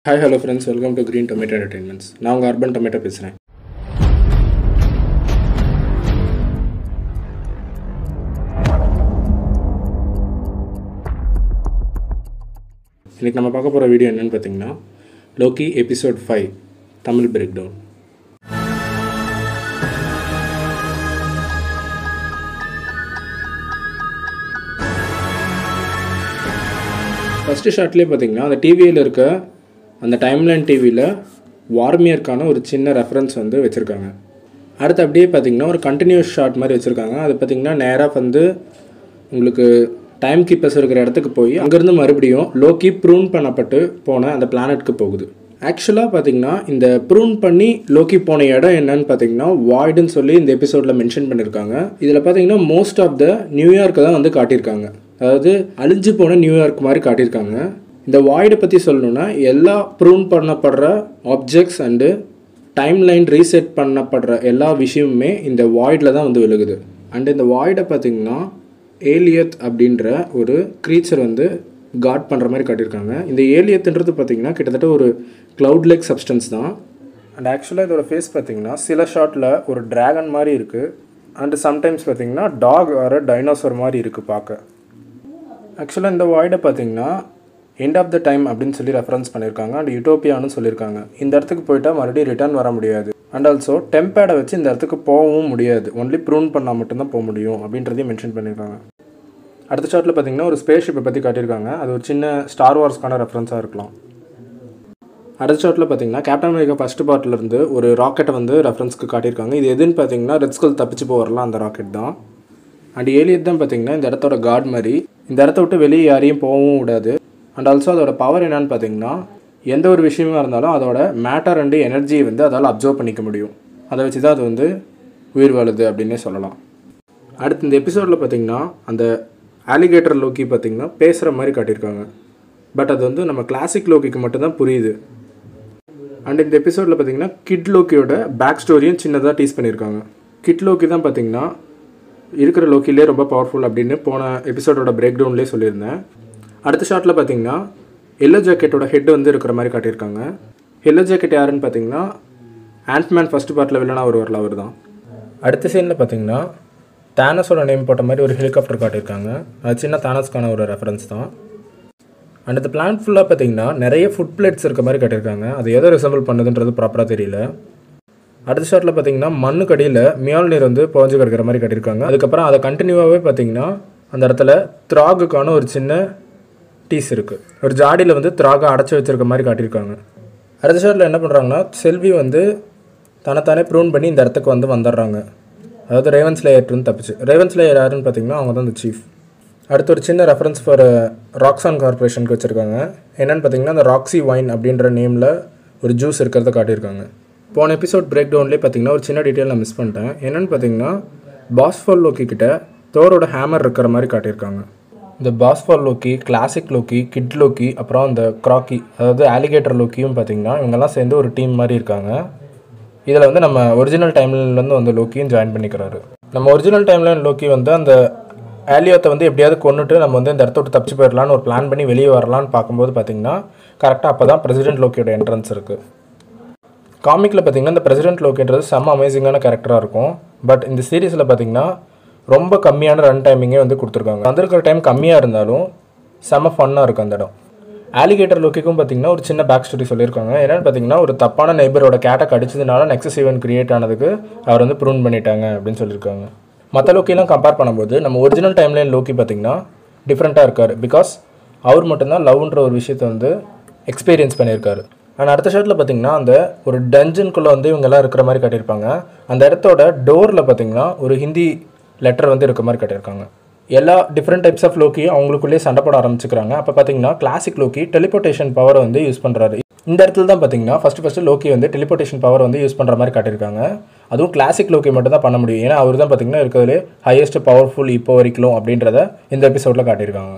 hi hello friends welcome to green tomato entertainments நான் உங்கள் urban tomato பேசுகிறேன் இன்றைக்கி நம்ம பார்க்க போகிற வீடியோ என்னென்னு பார்த்தீங்கன்னா Loki episode five Tamil break down first ஷாட்லேயே பார்த்தீங்கன்னா அந்த டிவியில் இருக்க அந்த டைம்லைன் டிவியில் வார்மியருக்கான ஒரு சின்ன ரெஃபரன்ஸ் வந்து வச்சுருக்காங்க அடுத்து அப்படியே பார்த்தீங்கன்னா ஒரு கண்டினியூஸ் ஷாட் மாதிரி வச்சுருக்காங்க அது பார்த்தீங்கன்னா நேராக வந்து உங்களுக்கு டைம் கீப்பர்ஸ் இருக்கிற இடத்துக்கு போய் அங்கேருந்து மறுபடியும் லோக்கி ப்ரூன் பண்ணப்பட்டு போன அந்த பிளானட்க்கு போகுது ஆக்சுவலாக பார்த்தீங்கன்னா இந்த ப்ரூன் பண்ணி லோக்கி போன இடம் என்னன்னு பார்த்தீங்கன்னா வாய்டுன்னு சொல்லி இந்த எபிசோடில் மென்ஷன் பண்ணியிருக்காங்க இதில் பார்த்தீங்கன்னா மோஸ்ட் ஆஃப் த நியூயார்க்கை தான் வந்து காட்டியிருக்காங்க அதாவது அழிஞ்சு போன நியூயார்க் மாதிரி காட்டியிருக்காங்க இந்த வாய்டை பற்றி சொல்லணும்னா எல்லா ப்ரூன் பண்ணப்படுற objects and time line reset பண்ணப்படுற எல்லா விஷயமுமே இந்த வாய்டில் தான் வந்து விழுகுது அண்ட் இந்த வாய்டை பார்த்தீங்கன்னா ஏலியத் அப்படின்ற ஒரு க்ரீச்சர் வந்து காட் பண்ணுற மாதிரி காட்டியிருக்காங்க இந்த ஏலியத்துன்றது பார்த்தீங்கன்னா கிட்டத்தட்ட ஒரு க்ளவுட் லைக் சப்ஸ்டன்ஸ் தான் அண்ட் ஆக்சுவலாக இதோட ஃபேஸ் பார்த்தீங்கன்னா சில ஷாட்டில் ஒரு ட்ராகன் மாதிரி இருக்குது அண்டு சம்டைம்ஸ் பார்த்தீங்கன்னா டாக் ஆர் டைனோசர் மாதிரி இருக்குது பார்க்க ஆக்சுவலாக இந்த வாய்டை பார்த்தீங்கன்னா எண்ட் ஆஃப் த டைம் அப்படின்னு சொல்லி ரெஃபரன்ஸ் பண்ணியிருக்காங்க அண்ட் யூட்டோப்பியான்னு சொல்லியிருக்காங்க இந்த இடத்துக்கு போயிட்டால் மறுபடியும் ரிட்டர்ன் வர முடியாது அண்ட் ஆல்சோ டெம்பேடை வச்சு இந்த இடத்துக்கு போகவும் முடியாது ஒன்லி ப்ரூன் பண்ணால் மட்டும்தான் போக முடியும் அப்படின்றதையும் மென்ஷன் பண்ணியிருக்காங்க அடுத்த ஷாட்டில் பார்த்தீங்கன்னா ஒரு ஸ்பேஸ் ஷிப்பை பற்றி காட்டியிருக்காங்க அது ஒரு சின்ன ஸ்டார் வார்ஸ்க்கான ரெஃபரன்ஸாக இருக்கலாம் அடுத்த ஷாட்டில் பார்த்தீங்கன்னா கேப்டன் அமெரிக்கா ஃபஸ்ட் பார்ட்லேருந்து ஒரு ராக்கெட்டை வந்து ரெஃபரன்ஸ்க்கு காட்டியிருக்காங்க இது எதுன்னு பார்த்தீங்கன்னா ரெட் ஸ்கல் தப்பிச்சு போகிறலாம் அந்த ராக்கெட் தான் அண்ட் ஏலியட் தான் பார்த்தீங்கன்னா இந்த இடத்தோட காட் மாதிரி இந்த இடத்த விட்டு வெளியே யாரையும் போகவும் விடாது அண்ட் ஆல்சோ அதோட பவர் என்னன்னு பார்த்தீங்கன்னா எந்த ஒரு விஷயமா இருந்தாலும் அதோட மேட்டர் அண்டு எனர்ஜியை வந்து அதால் அப்சர்வ் பண்ணிக்க முடியும் அதை வச்சு தான் அது வந்து உயிர் வாழுது அப்படின்னே சொல்லலாம் அடுத்து இந்த எபிசோடில் பார்த்தீங்கன்னா அந்த ஆலிகேட்டர் லோக்கி பார்த்தீங்கன்னா பேசுகிற மாதிரி காட்டியிருக்காங்க பட் அது வந்து நம்ம கிளாசிக் லோக்கிக்கு மட்டும்தான் புரியுது அண்ட் இந்த எபிசோடில் பார்த்தீங்கன்னா கிட் லோக்கியோட பேக் ஸ்டோரியும் சின்னதாக டீஸ் பண்ணியிருக்காங்க கிட் லோக்கி தான் பார்த்தீங்கன்னா இருக்கிற லோக்கிலே ரொம்ப பவர்ஃபுல் அப்படின்னு போன எபிசோடோட பிரேக் டவுன்லேயே சொல்லியிருந்தேன் அடுத்த ஷாட்டில் பார்த்தீங்கன்னா எல்லோ ஜாக்கெட்டோட ஹெட் வந்து இருக்கிற மாதிரி காட்டியிருக்காங்க எல்லோ ஜாக்கெட் யாருன்னு பார்த்தீங்கன்னா ஆண்ட்மேன் ஃபஸ்ட் பார்ட்டில் வில்லனாக வருவார்ல அவர் தான் அடுத்த சீனில் பார்த்தீங்கன்னா தானஸோட நேம் போட்ட மாதிரி ஒரு ஹெலிகாப்டர் காட்டியிருக்காங்க அது சின்ன தானஸ்க்கான ஒரு ரெஃபரன்ஸ் தான் அண்ட் இந்த பிளான் ஃபுல்லாக பார்த்தீங்கன்னா நிறைய ஃபுட் பிளேட்ஸ் இருக்க மாதிரி காட்டியிருக்காங்க அது எதை ரிசம்பிள் பண்ணுதுன்றது ப்ராப்பராக தெரியல அடுத்த ஷாட்டில் பார்த்தீங்கன்னா மண்ணுக்கு அடியில் மியால் நீர் வந்து புகஞ்சு கிடக்கிற மாதிரி கட்டியிருக்காங்க அதுக்கப்புறம் அதை கண்டினியூவாகவே பார்த்தீங்கன்னா அந்த இடத்துல த்ராகுக்கான ஒரு சின்ன டீஸ் இருக்குது ஒரு ஜாடியில் வந்து த்ராகை அடைச்சி வச்சிருக்க மாதிரி காட்டியிருக்காங்க அடுத்த ஷாட்டில் என்ன பண்ணுறாங்கன்னா செல்வி வந்து தன்னைத்தானே ப்ரூன் பண்ணி இந்த இடத்துக்கு வந்து வந்துடுறாங்க அதாவது ரேவன்ஸ் லேயர்ட்டு தப்பிச்சு ரேவன்ஸ் லேயர் யாருன்னு பார்த்தீங்கன்னா அவங்க தான் இந்த சீஃப் அடுத்து ஒரு சின்ன ரெஃபரன்ஸ் ஃபார் ராக்ஸான் கார்பரேஷனுக்கு வச்சுருக்காங்க என்னென்னு பார்த்தீங்கன்னா அந்த ராக்ஸி வைன் அப்படின்ற நேமில் ஒரு ஜூஸ் இருக்கிறத காட்டியிருக்காங்க போன எபிசோட் பிரேக் டவுன்லேயே பார்த்தீங்கன்னா ஒரு சின்ன டீட்டெயில் நான் மிஸ் பண்ணிட்டேன் என்னென்னு பார்த்தீங்கன்னா பாஸ்ஃபால் லோக்கி கிட்ட தோரோட ஹேமர் இருக்கிற மாதிரி காட்டியிருக்காங்க இந்த boastful Loki classic Loki kid Loki அப்புறம் இந்த க்ராக்கி அதாவது ஆலிகேட்டர் லோக்கியும் பார்த்தீங்கன்னா இவங்கெல்லாம் சேர்ந்து ஒரு டீம் மாதிரி இருக்காங்க இதில் வந்து நம்ம ஒரிஜினல் டைம்லைன்லேருந்து வந்து லோக்கியும் ஜாயின் பண்ணிக்கிறாரு நம்ம ஒரிஜினல் டைம்லைன் லோக்கி வந்து அந்த ஆலியோத்தை வந்து எப்படியாவது கொண்டுட்டு நம்ம வந்து இந்த இடத்த விட்டு தப்பிச்சு போயிடலான்னு ஒரு பிளான் பண்ணி வெளியே வரலான்னு பார்க்கும்போது பார்த்தீங்கன்னா கரெக்டாக அப்போ தான் பிரசிடென்ட் லோக்கியோட என்ட்ரன்ஸ் இருக்குது காமிக்கில் பார்த்தீங்கன்னா இந்த பிரசிடென்ட் லோக்கின்றது செம்ம அமேசிங்கான கேரக்டராக இருக்கும் பட் இந்த சீரீஸில் பார்த்தீங்கன்னா ரொம்ப கம்மியான ரன் டைமிங்கே வந்து கொடுத்துருக்காங்க வந்திருக்கிற டைம் கம்மியாக இருந்தாலும் செம்ம ஃபன்னாக இருக்கும் அந்த இடம் ஆலிகேட்டர் லோக்கிக்கும் பார்த்தீங்கன்னா ஒரு சின்ன பேக் ஸ்டோரி சொல்லியிருக்காங்க என்னென்னு பார்த்தீங்கன்னா ஒரு தப்பான நெய்பரோட கேட்டை கடிச்சதுனால நெக்ஸஸ் ஈவென்ட் கிரியேட் ஆனதுக்கு அவர் வந்து ப்ரூன் பண்ணிட்டாங்க அப்படின்னு சொல்லியிருக்காங்க மற்ற லோக்கிலாம் கம்பேர் பண்ணும்போது நம்ம ஒரிஜினல் டைம்லைன் லோக்கி பார்த்தீங்கன்னா டிஃப்ரெண்ட்டாக இருக்கார் பிகாஸ் அவர் மட்டும்தான் லவ்ன்ற ஒரு விஷயத்தை வந்து எக்ஸ்பீரியன்ஸ் பண்ணியிருக்காரு அண்ட் அடுத்த ஷர்ட்டில் பார்த்தீங்கன்னா அந்த ஒரு டஞ்சனுக்குள்ளே வந்து இவங்கெல்லாம் இருக்கிற மாதிரி காட்டியிருப்பாங்க அந்த இடத்தோட டோரில் பார்த்தீங்கன்னா ஒரு ஹிந்தி லெட்டர் வந்து இருக்க மாதிரி காட்டியிருக்காங்க எல்லா டிஃப்ரெண்ட் டைப்ஸ் ஆஃப் லோக்கியும் அவங்களுக்குள்ளேயே சண்டை போட ஆரம்பிச்சுக்கிறாங்க அப்போ பார்த்தீங்கன்னா கிளாசிக் லோக்கி டெலிபோர்டேஷன் பவரை வந்து யூஸ் பண்ணுறாரு இந்த இடத்துல தான் பார்த்தீங்கன்னா ஃபஸ்ட்டு ஃபஸ்ட்டு லோக்கி வந்து டெலிபோர்டேஷன் பவர் வந்து யூஸ் பண்ணுற மாதிரி காட்டியிருக்காங்க அதுவும் கிளாசிக் லோக்கி மட்டும் தான் பண்ண முடியும் ஏன்னா அவர் தான் பார்த்தீங்கன்னா இருக்கிறதுலே ஹையஸ்ட் பவர்ஃபுல் இப்போ வரைக்கும் அப்படின்றத இந்த எபிசோடில் காட்டியிருக்காங்க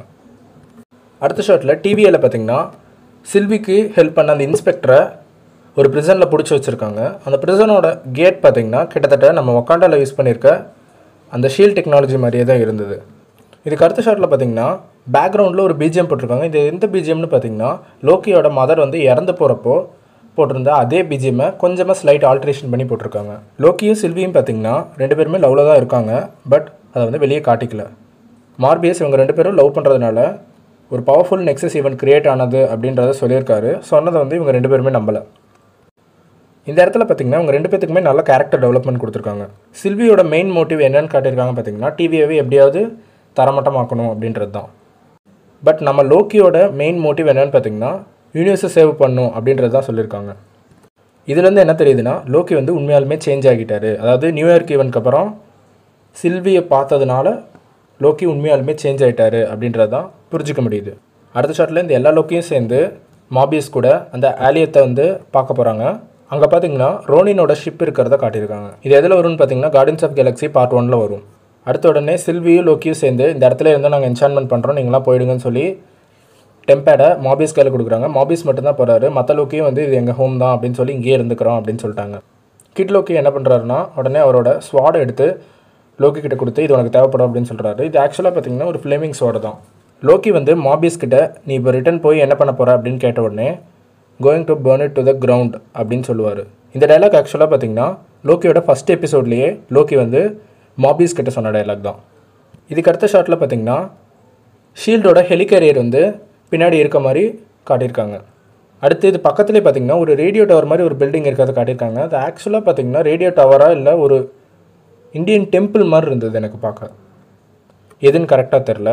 அடுத்த ஷாட்டில் டிவியில் பார்த்தீங்கன்னா சில்விக்கு ஹெல்ப் பண்ண அந்த இன்ஸ்பெக்டரை ஒரு ப்ரிசனில் பிடிச்சி வச்சுருக்காங்க அந்த ப்ரிசனோட கேட் பார்த்தீங்கன்னா கிட்டத்தட்ட நம்ம ஒக்காண்டாவில் யூஸ் பண்ணியிருக்க அந்த ஷீல் டெக்னாலஜி மாதிரியே தான் இருந்தது இதுக்கு அடுத்த ஷாட்டில் பார்த்தீங்கன்னா பேக்ரவுண்டில் ஒரு பிஜிஎம் போட்டிருக்காங்க இது எந்த பிஜிஎம்னு பார்த்தீங்கன்னா லோக்கியோட மதர் வந்து இறந்து போகிறப்போ போட்டிருந்த அதே பிஜிஎம்மை கொஞ்சமாக ஸ்லைட் ஆல்ட்ரேஷன் பண்ணி போட்டிருக்காங்க லோக்கியும் சில்வியும் பார்த்தீங்கன்னா ரெண்டு பேருமே லவ்வில் தான் இருக்காங்க பட் அதை வந்து வெளியே காட்டிக்கல மார்பியஸ் இவங்க ரெண்டு பேரும் லவ் பண்ணுறதுனால ஒரு பவர்ஃபுல் நெக்ஸஸ் ஈவெண்ட் கிரியேட் ஆனது அப்படின்றத சொல்லியிருக்காரு சொன்னதை வந்து இவங்க ரெண்டு பேருமே நம்பலை இந்த இடத்துல பார்த்தீங்கன்னா இவங்க ரெண்டு பேத்துக்குமே நல்ல கேரக்டர் டெவலப்மெண்ட் கொடுத்துருக்காங்க சில்வியோட மெயின் மோட்டிவ் என்னன்னு காட்டியிருக்காங்க பார்த்தீங்கன்னா டிவியவே எப்படியாவது தரமட்டமாக்கணும் அப்படின்றது தான் பட் நம்ம லோக்கியோட மெயின் மோட்டிவ் என்னன்னு பார்த்தீங்கன்னா யூனிவர்ஸை சேவ் பண்ணும் அப்படின்றது தான் சொல்லியிருக்காங்க இதுலேருந்து என்ன தெரியுதுன்னா லோக்கி வந்து உண்மையாலுமே சேஞ்ச் ஆகிட்டாரு அதாவது நியூ இயர்க்கு ஈவெண்ட்க்கு அப்புறம் சில்வியை பார்த்ததுனால லோக்கி உண்மையாலுமே சேஞ்ச் ஆகிட்டாரு அப்படின்றது தான் புரிஞ்சிக்க முடியுது அடுத்த ஷாட்டில் இந்த எல்லா லோக்கியும் சேர்ந்து மாபியஸ் கூட அந்த ஆலியத்தை வந்து பார்க்க போகிறாங்க அங்கே பார்த்தீங்கன்னா ரோனினோட ஷிப் இருக்கிறத காட்டியிருக்காங்க இது எதில் வரும்னு பார்த்தீங்கன்னா கார்டன்ஸ் ஆஃப் கேலக்ஸி பார்ட் ஒனில் வரும் அடுத்த உடனே சில்வியும் லோக்கியும் சேர்ந்து இந்த இடத்துல இருந்து நாங்கள் என்சான்மெண்ட் பண்ணுறோம் நீங்களாம் போயிடுங்கன்னு சொல்லி டெம்பேடை மாபிஸ் கையில் கொடுக்குறாங்க மாபிஸ் மட்டும்தான் போகிறாரு மற்ற லோக்கியும் வந்து இது எங்கள் ஹோம் தான் அப்படின்னு சொல்லி இங்கேயே இருந்துக்கிறோம் அப்படின்னு சொல்லிட்டாங்க கிட் லோக்கி என்ன பண்ணுறாருன்னா உடனே அவரோட ஸ்வாடை எடுத்து லோக்கி கிட்ட கொடுத்து இது உனக்கு தேவைப்படும் அப்படின்னு சொல்கிறாரு இது ஆக்சுவலாக பார்த்தீங்கன்னா ஒரு ஃப்ளேமிங் ஸ்வாடு தான் லோக்கி வந்து மாபிஸ் கிட்ட நீ இப்போ ரிட்டன் போய் என்ன பண்ண போகிற அப்படின்னு கேட்ட உடனே going to burn it to the ground அப்படின்னு சொல்லுவார் இந்த டைலாக் ஆக்சுவலாக பார்த்தீங்கன்னா லோக்கியோட ஃபஸ்ட் எபிசோட்லேயே லோக்கி வந்து மாபிஸ் கிட்ட சொன்ன டைலாக் தான் இதுக்கு அடுத்த ஷாட்டில் பார்த்தீங்கன்னா ஷீல்டோட ஹெலிகேரியர் வந்து பின்னாடி இருக்க மாதிரி காட்டியிருக்காங்க அடுத்து இது பக்கத்துலேயே பார்த்தீங்கன்னா ஒரு ரேடியோ டவர் மாதிரி ஒரு பில்டிங் இருக்கிறத காட்டியிருக்காங்க அது ஆக்சுவலாக பார்த்தீங்கன்னா ரேடியோ டவராக இல்லை ஒரு இந்தியன் டெம்பிள் மாதிரி இருந்தது எனக்கு பார்க்க எதுன்னு கரெக்டாக தெரில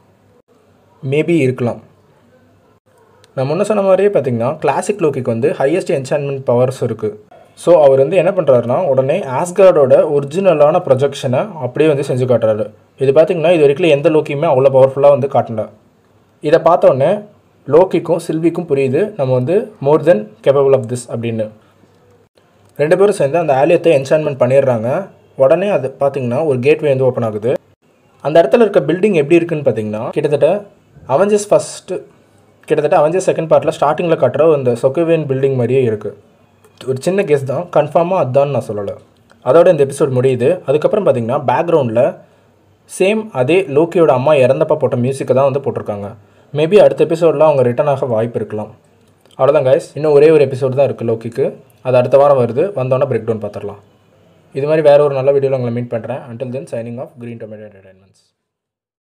மேபி இருக்கலாம் நான் முன்ன சொன்ன மாதிரியே பார்த்தீங்கன்னா கிளாசிக் லோக்கிக்கு வந்து ஹையஸ்ட் என்சான்மெண்ட் பவர்ஸ் இருக்குது ஸோ அவர் வந்து என்ன பண்ணுறாருனா உடனே ஆஸ்கார்டோட ஒரிஜினலான ப்ரொஜெக்ஷனை அப்படியே வந்து செஞ்சு காட்டுறாரு இது பார்த்தீங்கன்னா இது வரைக்கும் எந்த லோக்கியுமே அவ்வளோ பவர்ஃபுல்லாக வந்து காட்டல இதை பார்த்த உடனே லோக்கிக்கும் சில்விக்கும் புரியுது நம்ம வந்து more than capable of this அப்படின்னு ரெண்டு பேரும் சேர்ந்து அந்த ஆலியத்தை என்சான்மெண்ட் பண்ணிடுறாங்க உடனே அது பார்த்தீங்கன்னா ஒரு கேட்வே வந்து ஓப்பன் ஆகுது அந்த இடத்துல இருக்க பில்டிங் எப்படி இருக்குன்னு பார்த்தீங்கன்னா கிட்டத்தட்ட அவெஞ்சர்ஸ் ஃபஸ்ட்டு கிட்டத்தட்ட அவெஞ்சர்ஸ் செகண்ட் பார்ட்டில் ஸ்டார்டிங்கில் கட்டுற அந்த சொக்கவேன் பில்டிங் மாதிரியே இருக்குது ஒரு சின்ன கேஸ் தான் கன்ஃபார்மாக அதுதான் நான் சொல்லலை அதோட இந்த எபிசோட் முடியுது அதுக்கப்புறம் பார்த்தீங்கன்னா பேக்ரவுண்டில் சேம் அதே லோக்கியோட அம்மா இறந்தப்ப போட்ட மியூசிக்கை தான் வந்து போட்டிருக்காங்க மேபி அடுத்த எபிசோடில் அவங்க ரிட்டர்ன் ஆக வாய்ப்பு இருக்கலாம் அவ்வளோதான் guys இன்னும் ஒரே ஒரு எபிசோடு தான் இருக்குது லோக்கிக்கு அது அடுத்த வாரம் வருது வந்தோன்னே பிரேக் டவுன் பார்த்துடலாம் இது மாதிரி வேற ஒரு நல்ல வீடியோவில் உங்களை மீட் பண்ணுறேன் until then signing off green tomato entertainments